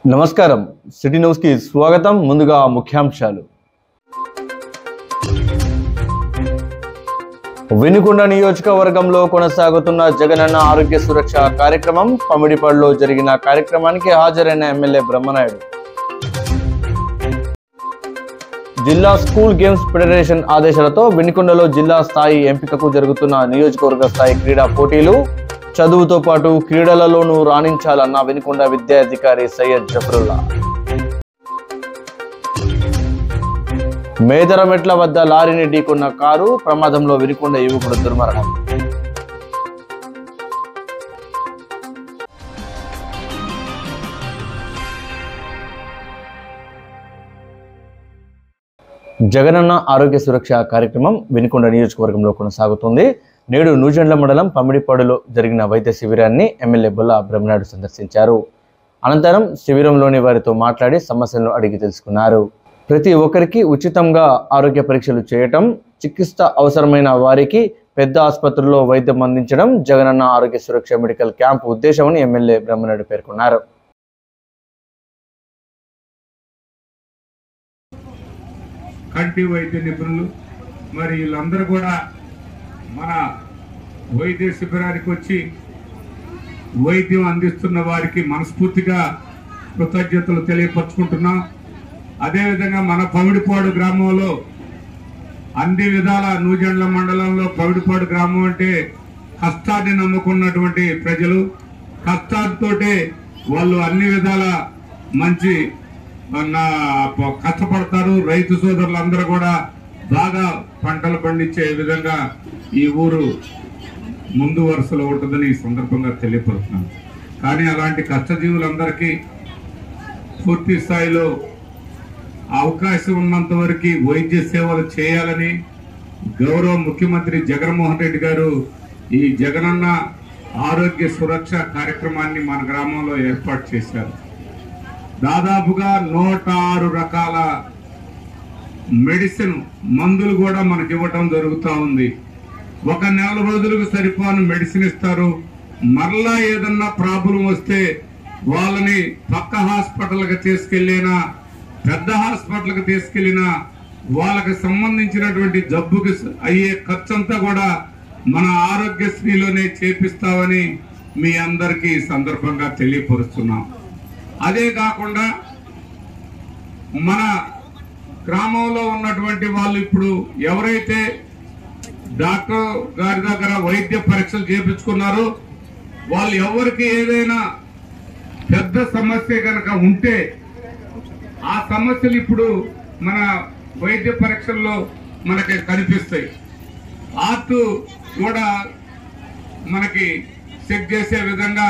నమస్కారం సిటీ న్యూస్కి స్వాగతం ముందుగా ముఖ్యాంశాలు వినుకొండ నియోజకవర్గంలో కొనసాగుతున్న జగనన్న ఆరోగ్య సురక్ష కార్యక్రమం పమిడిపాడులో జరిగిన కార్యక్రమానికి హాజరైన ఎమ్మెల్యే బ్రహ్మనాయుడు జిల్లా స్కూల్ గేమ్స్ ఫెడరేషన్ ఆదేశాలతో వినుకొండలో జిల్లా స్థాయి ఎంపికకు జరుగుతున్న నియోజకవర్గ స్థాయి క్రీడా పోటీలు చదువుతో పాటు క్రీడలలోనూ రాణించాలన్న వినుకొండ విద్యాధికారి సయ్యద్ జఫరుల్లా మేదరమెట్ల వద్ద లారీని ఢీకొన్న కారు ప్రమాదంలో వినుకొండ యువకుడు దుర్మరణం జగనన్న ఆరోగ్య సురక్ష కార్యక్రమం వినుకొండ నియోజకవర్గంలో కొనసాగుతుంది నేడు నూజెండ్ల మండలం పమిడిపాడులో జరిగిన వైద్య శిబిరాన్ని ఎమ్మెల్యే బొల్ల బ్రహ్మనాయుడు సందర్శించారు అనంతరం శిబిరంలోని వారితో మాట్లాడి సమస్యలను అడిగి తెలుసుకున్నారు ప్రతి ఒక్కరికి ఉచితంగా ఆరోగ్య పరీక్షలు చేయటం చికిత్స అవసరమైన వారికి పెద్ద ఆసుపత్రుల్లో వైద్యం అందించడం జగనన్న ఆరోగ్య సురక్ష మెడికల్ క్యాంప్ ఉద్దేశమని ఎమ్మెల్యే బ్రహ్మనాయుడు పేర్కొన్నారు కంటి వైద్య నిపుణులు మరి వీళ్ళందరూ కూడా మన వైద్య శిబిరానికి వచ్చి వైద్యం అందిస్తున్న వారికి మనస్ఫూర్తిగా కృతజ్ఞతలు తెలియపరుచుకుంటున్నాం అదేవిధంగా మన పవిడిపాడు గ్రామంలో అన్ని విధాల నూజెండ్ల మండలంలో పవిడిపాడు గ్రామం అంటే కష్టాన్ని నమ్ముకున్నటువంటి ప్రజలు కష్టాలతోటే వాళ్ళు అన్ని విధాల మంచి నా ప- కష్టపడతారు రైతు సోదరులందరూ కూడా బాగా పంటలు పండించే విధంగా ఈ ఊరు ముందు వరుసలో ఉంటుందని ఈ సందర్భంగా తెలియపరుస్తున్నాను కానీ అలాంటి కష్టజీవులందరికీ పూర్తి స్థాయిలో అవకాశం ఉన్నంత వరకు వైద్య సేవలు చేయాలని గౌరవ ముఖ్యమంత్రి జగన్మోహన్ రెడ్డి గారు ఈ జగనన్న ఆరోగ్య సురక్ష కార్యక్రమాన్ని మన గ్రామంలో ఏర్పాటు చేశారు దాదాపుగా నూట ఆరు రకాల మెడిసిన్ మందులు కూడా మనకి ఇవ్వటం జరుగుతూ ఉంది ఒక నెల రోజులకు సరిపోను మెడిసిన్ ఇస్తారు మరలా ఏదన్నా ప్రాబ్లం వస్తే వాళ్ళని పక్క హాస్పిటల్కి తీసుకెళ్ళినా పెద్ద హాస్పిటల్కి తీసుకెళ్ళినా వాళ్ళకి సంబంధించినటువంటి జబ్బుకి స- అయ్యే ఖర్చంతా కూడా మన ఆరోగ్యశ్రీలోనే చేపిస్తామని మీ అందరికీ ఈ సందర్భంగా తెలియపరుస్తున్నాం అదే కాకుండా మన గ్రామంలో ఉన్నటువంటి వాళ్ళు ఇప్పుడు ఎవరైతే డాక్టర్ గారి దగ్గర వైద్య పరీక్షలు చేపించుకున్నారో వాళ్ళు ఎవరికి ఏదైనా పెద్ద సమస్య కనుక ఉంటే ఆ సమస్యలు ఇప్పుడు మన వైద్య పరీక్షల్లో మనకి కనిపిస్తాయి ఆర్ట్ కూడా మనకి చెక్ చేసే విధంగా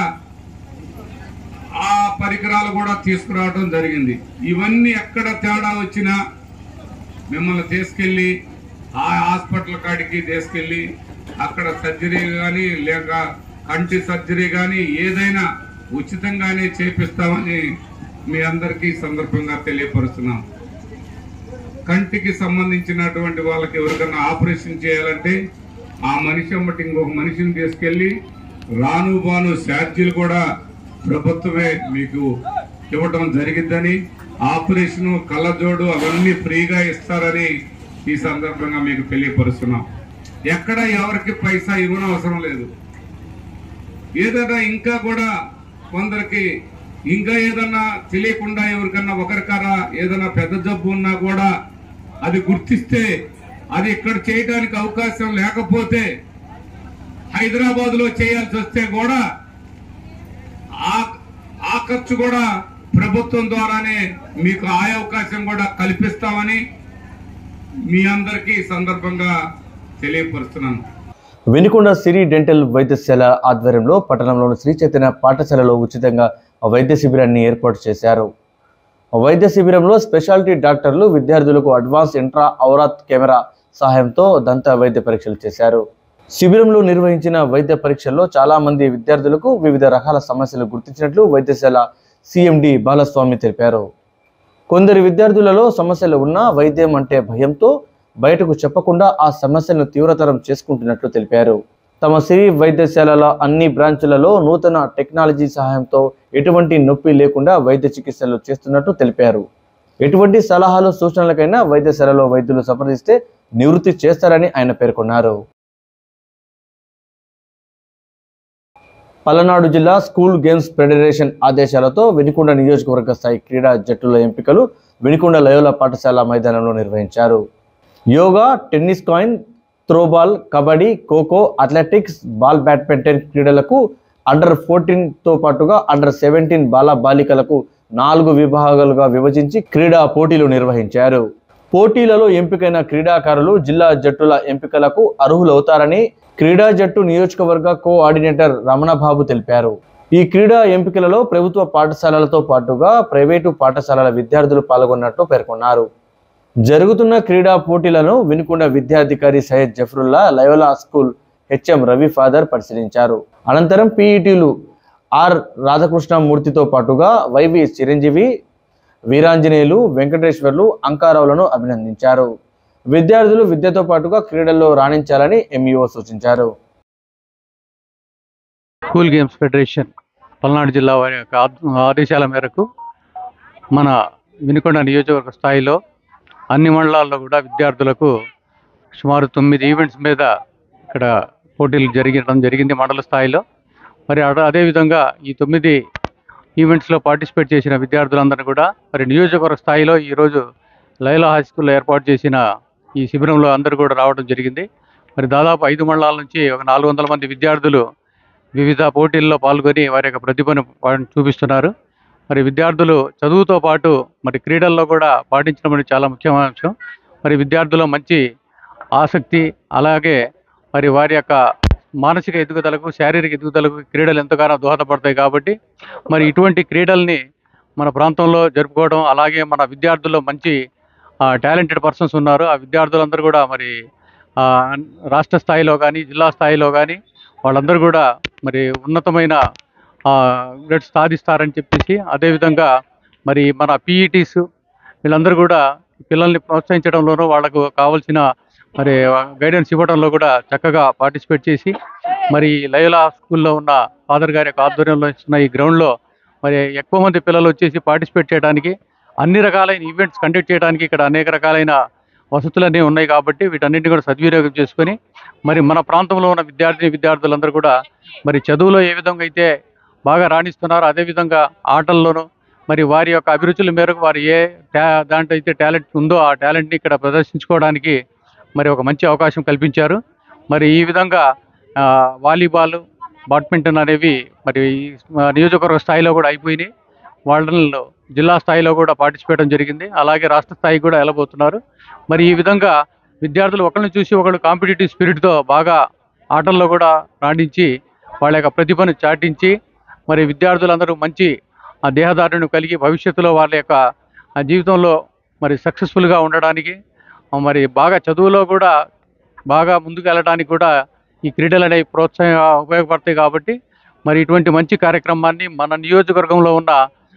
ఆ పరికరాలు కూడా తీసుకురావడం జరిగింది ఇవన్నీ ఎక్కడ తేడా వచ్చినా మిమ్మల్ని తీసుకెళ్ళి ఆ హాస్పిటల్ కాడికి తీసుకెళ్ళి అక్కడ సర్జరీ కానీ లేక కంటి సర్జరీ కానీ ఏదైనా ఉచితంగానే చేపిస్తామని మీ అందరికీ ఈ సందర్భంగా తెలియపరుస్తున్నాం కంటికి సంబంధించినటువంటి వాళ్ళకి ఎవరికైనా ఆపరేషన్ చేయాలంటే ఆ మనిషి అమ్మటి ఇంకొక మనిషిని తీసుకెళ్లి రాను బాను ఛార్జీలు కూడా ప్రభుత్వమే మీకు ఇవ్వటం జరిగిద్దని ఆపరేషన్ కళ్ళజోడు అవన్నీ ఫ్రీగా ఇస్తారని ఈ సందర్భంగా మీకు తెలియపరుస్తున్నాం ఎక్కడ ఎవరికి పైసా ఇవ్వనవసరం లేదు ఏదైనా ఇంకా కూడా కొందరికి ఇంకా ఏదన్నా తెలియకుండా ఎవరికన్నా ఒకరికరా ఏదైనా పెద్ద జబ్బు ఉన్నా కూడా అది గుర్తిస్తే అది ఇక్కడ చేయడానికి అవకాశం లేకపోతే హైదరాబాద్ లో చేయాల్సి వస్తే కూడా ఆ ఆ ఖర్చు కూడా ప్రభుత్వం ద్వారానే మీకు ఆ అవకాశం కూడా కల్పిస్తామని మీ అందరికీ ఈ సందర్భంగా తెలియపరుస్తున్నాను వినుకొండ సిరి డెంటల్ వైద్యశాల ఆధ్వర్యంలో పట్టణంలోని శ్రీ చైతన్య పాఠశాలలో ఉచితంగా వైద్య శిబిరాన్ని ఏర్పాటు చేశారు వైద్య శిబిరంలో స్పెషాలిటీ డాక్టర్లు విద్యార్థులకు అడ్వాన్స్ ఇంట్రా ఔరాత్ కెమెరా సహాయంతో దంత వైద్య పరీక్షలు చేశారు శిబిరంలో నిర్వహించిన వైద్య పరీక్షల్లో చాలా మంది విద్యార్థులకు వివిధ రకాల సమస్యలు గుర్తించినట్లు వైద్యశాల సిఎండి బాలస్వామి తెలిపారు కొందరు విద్యార్థులలో సమస్యలు ఉన్నా వైద్యం అంటే భయంతో బయటకు చెప్పకుండా ఆ సమస్యలను తీవ్రతరం చేసుకుంటున్నట్లు తెలిపారు తమ సిరి వైద్యశాలల అన్ని బ్రాంచులలో నూతన టెక్నాలజీ సహాయంతో ఎటువంటి నొప్పి లేకుండా వైద్య చికిత్సలు చేస్తున్నట్టు తెలిపారు ఎటువంటి సలహాలు సూచనలకైనా వైద్యశాలలో వైద్యులు సంప్రదిస్తే నివృత్తి చేస్తారని ఆయన పేర్కొన్నారు పలనాడు జిల్లా స్కూల్ గేమ్స్ ఫెడరేషన్ ఆదేశాలతో వెనికొండ నియోజకవర్గ స్థాయి క్రీడా జట్టుల ఎంపికలు వెనికొండ లయోల పాఠశాల మైదానంలో నిర్వహించారు yoga tennis coin throwball kabaddi kho kho athletics ball badminton క్రీడలకు అండర్ ఫోర్టీన్తో పాటుగా అండర్ సెవెంటీన్ బాల బాలికలకు నాలుగు విభాగాలుగా విభజించి క్రీడా పోటీలు నిర్వహించారు పోటీలలో ఎంపికైన క్రీడాకారులు జిల్లా జట్టుల ఎంపికలకు అర్హులవుతారని క్రీడా జట్టు నియోజకవర్గ కోఆర్డినేటర్ రమణబాబు తెలిపారు ఈ క్రీడా ఎంపికలలో ప్రభుత్వ పాఠశాలలతో పాటుగా ప్రైవేటు పాఠశాలల విద్యార్థులు పాల్గొన్నట్టు పేర్కొన్నారు జరుగుతున్న క్రీడా పోటీలను వినుకొండ విద్యాధికారి Syed Jafarulla Loyola school HM Ravi father పరిశీలించారు అనంతరం పీఈటీలు ఆర్ రాధాకృష్ణమూర్తితో పాటుగా వైవి చిరంజీవి వీరాంజనేయులు వెంకటేశ్వర్లు అంకారావులను అభినందించారు విద్యార్థులు విద్యతో పాటుగా క్రీడల్లో రాణించాలని ఎంఈఓ సూచించారు స్కూల్ గేమ్స్ ఫెడరేషన్ పల్నాడు జిల్లా వారి యొక్క ఆద్- ఆదేశాల మేరకు మన వినుకొండ నియోజకవర్గ స్థాయిలో అన్ని మండలాల్లో కూడా విద్యార్థులకు సుమారు తొమ్మిది ఈవెంట్స్ మీద ఇక్కడ పోటీలు జరగడం జరిగింది మండల స్థాయిలో మరి అడ- అదేవిధంగా ఈ తొమ్మిది ఈవెంట్స్లో పార్టిసిపేట్ చేసిన విద్యార్థులందరూ కూడా మరి నియోజకవర్గ స్థాయిలో ఈరోజు లైలా హై స్కూల్లో ఏర్పాటు చేసిన ఈ శిబిరంలో అందరూ కూడా రావడం జరిగింది మరి దాదాపు ఐదు మండలాల నుంచి ఒక నాలుగు వందల మంది విద్యార్థులు వివిధ పోటీల్లో పాల్గొని వారి యొక్క ప్రతిభను పా- చూపిస్తున్నారు మరి విద్యార్థులు చదువుతో పాటు మరి క్రీడల్లో కూడా పాటించడం అనేది చాలా ముఖ్యమైన అంశం మరి విద్యార్థుల మంచి ఆసక్తి అలాగే మరి వారి యొక్క మానసిక ఎదుగుదలకు శారీరక ఎదుగుదలకు క్రీడలు ఎంతగానో దోహదపడతాయి కాబట్టి మరి ఇటువంటి క్రీడల్ని మన ప్రాంతంలో జరుపుకోవడం అలాగే మన విద్యార్థుల్లో మంచి టాలెంటెడ్ పర్సన్స్ ఉన్నారు ఆ విద్యార్థులందరూ కూడా మరి ఆ, రాష్ట్ర స్థాయిలో కానీ జిల్లా స్థాయిలో కానీ వాళ్ళందరూ కూడా మరి ఉన్నతమైన గ్రేడ్స్ సాధిస్తారని చెప్పేసి అదేవిధంగా మరి మన పీఈటీస్ వీళ్ళందరూ కూడా పిల్లల్ని ప్రోత్సహించడంలోనూ వాళ్ళకు కావాల్సిన మరి గైడెన్స్ ఇవ్వడంలో కూడా చక్కగా పార్టిసిపేట్ చేసి మరి లయోలా స్కూల్లో ఉన్న ఫాదర్ గారి యొక్క ఆధ్వర్యంలో ఇస్తున్న ఈ గ్రౌండ్లో మరి ఎక్కువ మంది పిల్లలు వచ్చేసి పార్టిసిపేట్ చేయడానికి అన్ని రకాలైన ఈవెంట్స్ కండక్ట్ చేయడానికి ఇక్కడ అనేక రకాలైన వసతులన్నీ ఉన్నాయి కాబట్టి వీటన్నిటిని కూడా సద్వినియోగం చేసుకొని మరి మన ప్రాంతంలో ఉన్న విద్యార్థిని విద్యార్థులందరూ కూడా మరి చదువులో ఏ విధంగా అయితే బాగా రాణిస్తున్నారో అదేవిధంగా ఆటల్లోనూ మరి వారి యొక్క అభిరుచుల మేరకు వారు ఏ టా దాంట్లో అయితే టాలెంట్ ఉందో ఆ టాలెంట్ని ఇక్కడ ప్రదర్శించుకోవడానికి మరి ఒక మంచి అవకాశం కల్పించారు మరి ఈ విధంగా ఆ, వాలీబాల్ బ్యాడ్మింటన్ అనేవి మరి ఈ నియోజకవర్గ స్థాయిలో కూడా అయిపోయినాయి వాళ్ళలో జిల్లా స్థాయిలో కూడా పార్టిసిపేట్ జరిగింది అలాగే రాష్ట్ర స్థాయికి కూడా వెళ్ళబోతున్నారు మరి ఈ విధంగా విద్యార్థులు ఒకరిని చూసి ఒకళ్ళు కాంపిటేటివ్ స్పిరిట్తో బాగా ఆటల్లో కూడా రాణించి వాళ్ళ యొక్క ప్రతిభను చాటించి మరి విద్యార్థులందరూ మంచి ఆ దేహదారుణ్యం కలిగి భవిష్యత్తులో వాళ్ళ యొక్క ఆ జీవితంలో మరి సక్సెస్ఫుల్గా ఉండడానికి ఆ మరి బాగా చదువులో కూడా బాగా ముందుకు వెళ్ళడానికి కూడా ఈ క్రీడలు అనేవి ప్రోత్సాహం ఉపయోగపడతాయి కాబట్టి మరి ఇటువంటి మంచి కార్యక్రమాన్ని మన నియోజకవర్గంలో ఉన్న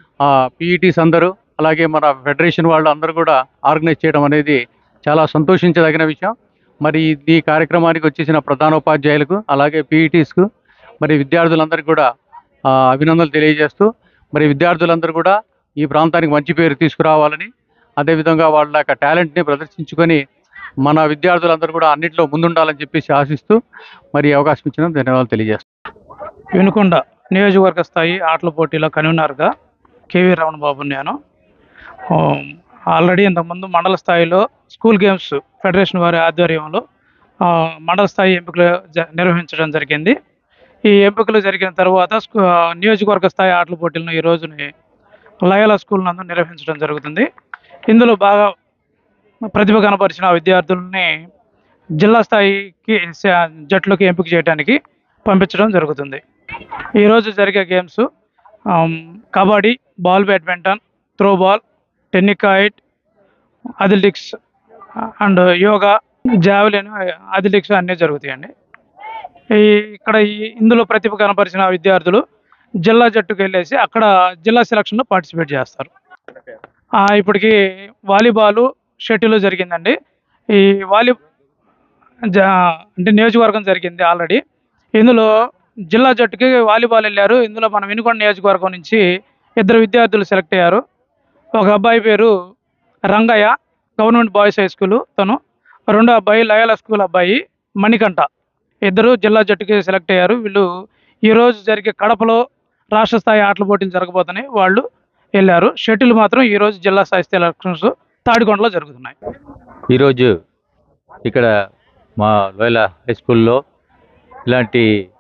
పీఈటీస్ అందరూ అలాగే మన ఫెడరేషన్ వాళ్ళు అందరూ కూడా ఆర్గనైజ్ చేయడం అనేది చాలా సంతోషించదగిన విషయం మరి ఈ కార్యక్రమానికి వచ్చేసిన ప్రధానోపాధ్యాయులకు అలాగే పీఈటీస్కు మరి విద్యార్థులందరికీ కూడా ఆ, అభినందనలు తెలియజేస్తూ మరి విద్యార్థులందరూ కూడా ఈ ప్రాంతానికి మంచి పేరు తీసుకురావాలని అదేవిధంగా వాళ్ళ యొక్క టాలెంట్ని ప్రదర్శించుకొని మన విద్యార్థులందరూ కూడా అన్నింటిలో ముందుండాలని చెప్పేసి ఆశిస్తూ మరి ఈ అవకాశం ఇచ్చిన ధన్యవాదాలు తెలియజేస్తాను వినుకొండ నియోజకవర్గ స్థాయి ఆటల పోటీలో కన్వీనర్గా కేవీ రమణ బాబు నేను ఆ, ఆల్రెడీ ఇంతకుముందు మండల స్థాయిలో స్కూల్ గేమ్స్ ఫెడరేషన్ వారి ఆధ్వర్యంలో ఆ, మండల స్థాయి ఎంపికలు జ- నిర్వహించడం జరిగింది ఈ ఎంపికలు జరిగిన తర్వాత స్కూ- ఆ, నియోజకవర్గ స్థాయి ఆటల పోటీలను ఈ రోజుని లయోలా స్కూల్ నందు నిర్వహించడం జరుగుతుంది ఇందులో బాగా ప్రతిభ కనపరిచిన విద్యార్థుల్ని జిల్లా స్థాయికి స- జట్లోకి ఎంపిక చేయడానికి పంపించడం జరుగుతుంది ఈరోజు జరిగే games um, kabaddi ball badminton throw ball tennikoit athletics and yoga javelin athletics అన్నీ జరుగుతాయండి ఈ ఇక్కడ ఈ ఇందులో ప్రతిభ కనపరిచిన విద్యార్థులు జిల్లా జట్టుకు వెళ్ళేసి అక్కడ జిల్లా సెలక్షన్లో పార్టిసిపేట్ చేస్తారు ఆ, ఇప్పటికి వాలీబాలు షటిల్ జరిగిందండి ఈ వాలీ జా అంటే నియోజకవర్గం జరిగింది ఆల్రెడీ ఇందులో జిల్లా జట్టుకి వాలీబాల్ వెళ్ళారు ఇందులో మన వినుకొండ నియోజకవర్గం నుంచి ఇద్దరు విద్యార్థులు సెలెక్ట్ అయ్యారు ఒక అబ్బాయి పేరు Rangaiah government boys high school తను రెండో అబ్బాయి లయల స్కూల్ అబ్బాయి మణికంఠ ఇద్దరు జిల్లా జట్టుకి సెలెక్ట్ అయ్యారు వీళ్ళు ఈరోజు జరిగే కడపలో రాష్ట్ర స్థాయి ఆటల పోటీలు జరగబోతున్నాయి వాళ్ళు వెళ్ళారు షటిల్ మాత్రం ఈరోజు జిల్లా స్థాయి ఎలక్షన్స్ తాడికొండలో జరుగుతున్నాయి ఈరోజు ఇక్కడ మా లోయల హై స్కూల్లో ఇలాంటి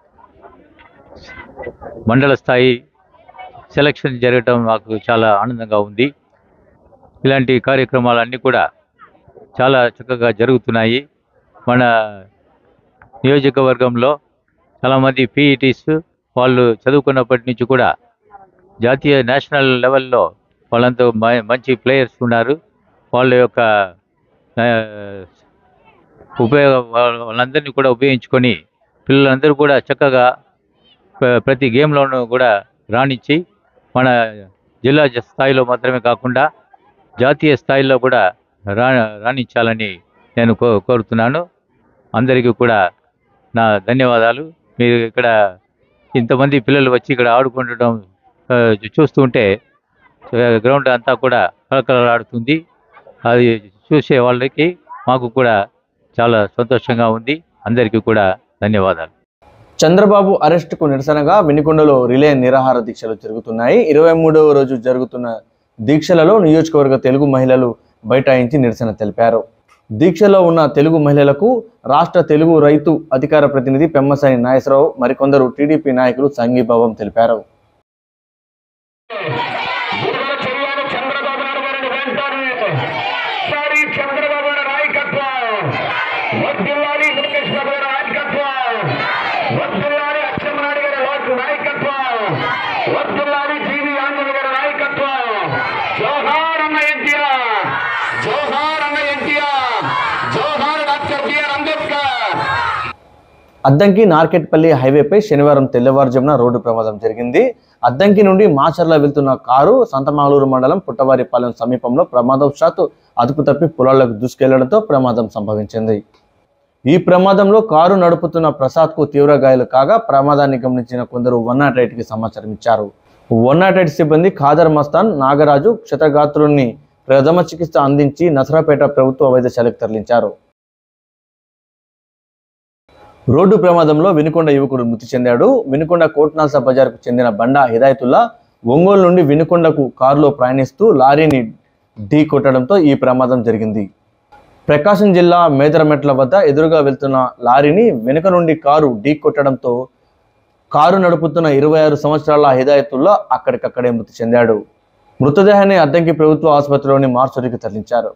మండల స్థాయి సెలక్షన్ జరగటం నాకు చాలా ఆనందంగా ఉంది ఇలాంటి కార్యక్రమాలన్నీ కూడా చాలా చక్కగా జరుగుతున్నాయి మన నియోజకవర్గంలో చాలామంది పీఈటీస్ వాళ్ళు చదువుకున్నప్పటి నుంచి కూడా జాతీయ నేషనల్ లెవెల్లో వాళ్ళంతా మ- మంచి ప్లేయర్స్ ఉన్నారు వాళ్ళ యొక్క ఆ, ఉపయోగ వాళ్ళ- వాళ్ళందరినీ కూడా ఉపయోగించుకొని పిల్లలందరూ కూడా చక్కగా ప్ర- ప్రతి గేమ్లోనూ కూడా రాణించి మన జిల్లా జ- స్థాయిలో మాత్రమే కాకుండా జాతీయ స్థాయిలో కూడా రా రాణించాలని నేను కో కోరుతున్నాను అందరికీ కూడా నా ధన్యవాదాలు మీరు ఇక్కడ ఇంతమంది పిల్లలు వచ్చి ఇక్కడ ఆడుకుంటడం ఆ, చూస్తుంటే గ్రౌండ్ అంతా కూడా కలకలలాడుతుంది అది చూసే వాళ్ళకి మాకు కూడా చాలా సంతోషంగా ఉంది అందరికీ కూడా ధన్యవాదాలు చంద్రబాబు అరెస్టుకు నిరసనగా వినికొండలో రిలే నిరాహార దీక్షలు జరుగుతున్నాయి ఇరవై మూడవ రోజు జరుగుతున్న దీక్షలలో నియోజకవర్గ తెలుగు మహిళలు బైఠాయించి నిరసన తెలిపారు దీక్షలో ఉన్న తెలుగు మహిళలకు రాష్ట్ర తెలుగు రైతు అధికార ప్రతినిధి పెమ్మసాని నాగేశ్వరరావు మరికొందరు టీడీపీ నాయకులు సంఘీభావం తెలిపారు బురద చెల్లాను చంద్రబాబు నాయుడు గారిని వెంటనే సారి చంద్రబాబు నాయుడు నాయకత్వం వద్దులాలి లోకేష్ బాబు గారి నాయకత్వం వద్దులాలి అచ్చెన్నాయుడు గారి లో- నాయకత్వం వద్దులాలి జీవి ఆంజనేయ గారి నాయకత్వం జోహార్ అన్న ఎన్టీఆర్ జోహార్ అన్న ఎన్టీఆర్ జోహార్ డాక్టర్ బిఆర్ అంబేద్కర్ అద్దంకి నార్కెట్పల్లి హైవేపై శనివారం తెల్లవారుజామున రోడ్డు ప్రమాదం జరిగింది అద్దంకి నుండి మాచర్ల వెళ్తున్న కారు సంతమాలూరు మండలం పుట్టవారిపాలెం సమీపంలో ప్రమాదవశాత్తు అదుపు తప్పి పొలాలకు దూసుకెళ్లడంతో ప్రమాదం సంభవించింది ఈ ప్రమాదంలో కారు నడుపుతున్న ప్రసాద్కు తీవ్ర గాయాలు కాగా ప్రమాదాన్ని గమనించిన కొందరు వన్ నాట్ కి సమాచారం ఇచ్చారు వన్ నాట్ ఎయిట్ సిబ్బంది ఖాదర్ మస్తాన్ నాగరాజు క్షతగాత్రుల్ని ప్రథమ చికిత్స అందించి నసరాపేట ప్రభుత్వ వైద్యశాలకు తరలించారు రోడ్డు ప్రమాదంలో వినుకొండ యువకుడు మృతి చెందాడు వినుకొండ కోట్నాల్సా బజార్కు చెందిన బండా హిదాయతుల్లా ఒంగోలు నుండి వినుకొండకు కారులో ప్రయాణిస్తూ లారీని ఢీ కొట్టడంతో ఈ ప్రమాదం జరిగింది ప్రకాశం జిల్లా మేదరమెట్ల వద్ద ఎదురుగా వెళ్తున్న లారీని వెనుక నుండి కారు ఢీ కొట్టడంతో కారు నడుపుతున్న ఇరవై ఆరు సంవత్సరాల హిదాయతుల్లా అక్కడికక్కడే మృతి చెందాడు మృతదేహాన్ని అద్దంకి ప్రభుత్వ ఆసుపత్రిలోని మార్చురికి తరలించారు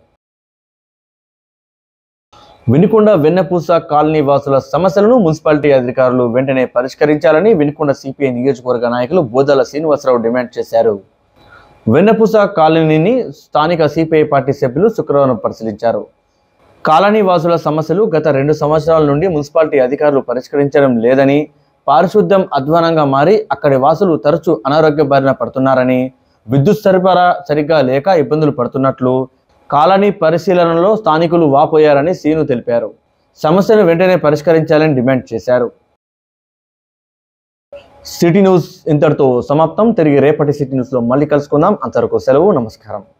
వినుకొండ వెన్నపూస కాలనీ వాసుల సమస్యలను మున్సిపాలిటీ అధికారులు వెంటనే పరిష్కరించాలని వినుకొండ సిపిఐ నియోజకవర్గ నాయకులు బోదాల శ్రీనివాసరావు డిమాండ్ చేశారు వెన్నపూస కాలనీని స్థానిక సిపిఐ పార్టీ సభ్యులు శుక్రవారం పరిశీలించారు కాలనీ వాసుల సమస్యలు గత రెండు సంవత్సరాల నుండి మున్సిపాలిటీ అధికారులు పరిష్కరించడం లేదని పారిశుద్ధ్యం అధ్వానంగా మారి అక్కడి వాసులు తరచూ అనారోగ్య బారిన పడుతున్నారని విద్యుత్ సరఫరా సరిగ్గా లేక ఇబ్బందులు పడుతున్నట్లు కాలనీ పరిశీలనలో స్థానికులు వాపోయారని సీను తెలిపారు సమస్యను వెంటనే పరిష్కరించాలని డిమాండ్ చేశారు సిటీ న్యూస్ ఇంతటితో సమాప్తం తిరిగి రేపటి సిటీ న్యూస్లో మళ్ళీ కలుసుకుందాం అంతవరకు సెలవు నమస్కారం